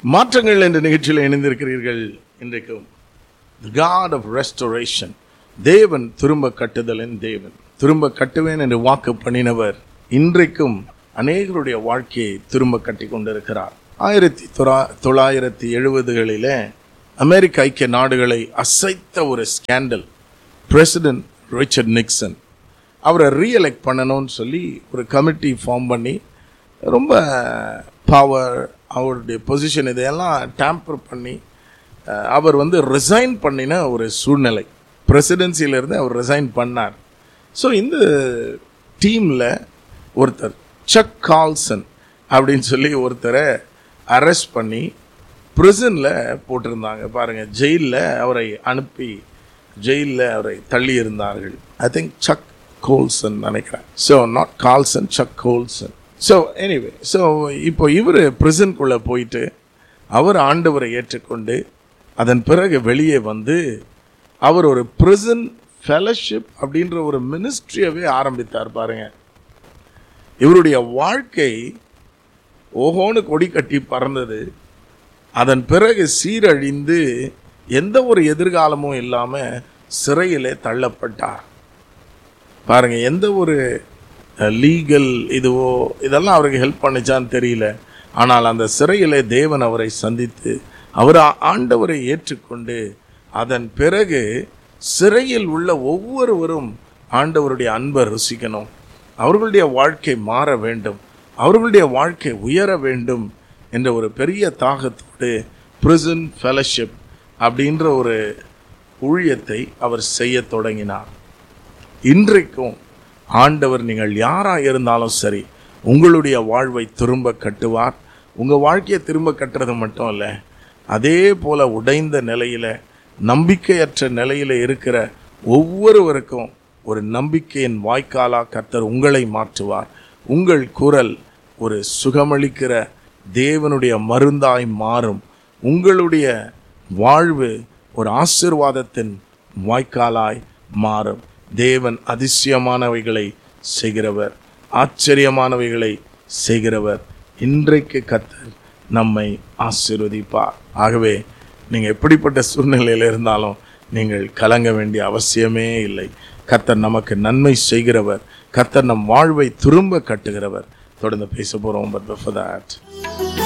மாற்றங்கள் என்ற நிகழ்ச்சியில் இணைந்திருக்கிறீர்கள் இன்றைக்கும் காட் ஆஃப் ரெஸ்டோரேஷன் தேவன் திரும்ப கட்டுதலின் தேவன் திரும்ப கட்டுவேன் என்று வாக்கு பண்ணினவர் இன்றைக்கும் அநேகருடைய வாழ்க்கையை திரும்ப கட்டி கொண்டிருக்கிறார் ஆயிரத்தி தொள்ளாயிரத்தி எழுபதுகளிலே அமெரிக்க ஐக்கிய நாடுகளை அசைத்த ஒரு ஸ்கேண்டல் பிரசிடென்ட் ரிச்சர்ட் நிக்சன் அவரை ரீஎலெக்ட் பண்ணணும்னு சொல்லி ஒரு கமிட்டி ஃபார்ம் பண்ணி ரொம்ப பவர் அவருடைய பொசிஷன் இதையெல்லாம் டேம்பர் பண்ணி அஹ், அவர் வந்து ரிசைன் பண்ணின ஒரு சூழ்நிலை பிரசிடென்சியிலேருந்து அவர் ரிசைன் பண்ணார் ஸோ இந்த டீமில் ஒருத்தர் சக் கால்சன் அப்படின்னு சொல்லி ஒருத்தரை அரெஸ்ட் பண்ணி ப்ரிசனில் போட்டிருந்தாங்க பாருங்கள் ஜெயிலில் அவரை அனுப்பி ஜெயிலில் அவரை தள்ளி இருந்தார்கள் ஐ திங்க் சக் கோல்சன் நினைக்கிறேன் so not Colson Chuck Colson so anyway so இப்போ இவர் ப்ரிசன்குள்ளே போயிட்டு அவர் ஆண்டவரை ஏற்றுக்கொண்டு அதன் பிறகு வெளியே வந்து அவர் ஒரு ப்ரிசன் ஃபெலோஷிப் அப்படின்ற ஒரு மினிஸ்ட்ரியவே ஆரம்பித்தார் பாருங்க இவருடைய வாழ்க்கை ஓஹோன்னு கொடி கட்டி பறந்தது அதன் பிறகு சீரழிந்து எந்த ஒரு எதிர்காலமும் இல்லாமல் சிறையிலே தள்ளப்பட்டார் பாருங்க எந்த ஒரு லீகல் இதுவோ இதெல்லாம் அவருக்கு ஹெல்ப் பண்ணுச்சான்னு தெரியல ஆனால் அந்த சிறையிலே தேவன் அவரை சந்தித்து அவர் ஆ- ஆண்டவரை ஏற்றுக்கொண்டு அதன் பிறகு சிறையில் உள்ள ஒவ்வொருவரும் ஆண்டவருடைய அன்பை ருசிக்கணும் அவர்களுடைய வாழ்க்கை மாற வேண்டும் அவர்களுடைய வாழ்க்கை உயர வேண்டும் என்ற ஒரு பெரிய தாகத்தோடு பிரிசன் ஃபெலோஷிப் அப்படின்ற ஒரு ஊழியத்தை அவர் செய்யத் தொடங்கினார் இன்றைக்கும் ஆண்டவர் நீங்கள் யாரா இருந்தாலும் சரி உங்களுடைய வாழ்வை திரும்ப கட்டுவார் உங்க வாழ்க்கையை திரும்ப கட்டுறது மட்டும் இல்ல அதே போல உடைந்த நிலையில நம்பிக்கையற்ற நிலையில இருக்கிற ஒவ்வொருவருக்கும் ஒரு நம்பிக்கையின் வாய்க்காலா கர்த்தர் உங்களை மாற்றுவார் உங்கள் குரல் ஒரு சுகமளிக்கிற தேவனுடைய மருந்தாய் மாறும் உங்களுடைய வாழ்வு ஒரு ஆசீர்வாதத்தின் வாய்க்காலாய் மாறும் தேவன் அதிசயமானவைகளை செய்கிறவர் ஆச்சரியமானவைகளை செய்கிறவர் இன்றைக்கு கத்தர் நம்மை ஆசீர்வதிப்பார் ஆகவே நீங்கள் எப்படிப்பட்ட சூழ்நிலையில் இருந்தாலும் நீங்கள் கலங்க வேண்டிய அவசியமே இல்லை கர்த்தர் நமக்கு நன்மை செய்கிறவர் கர்த்தர் நம் வாழ்வை திரும்ப கட்டுகிறவர் தொடர்ந்து பேச போகிறோம் பட் for that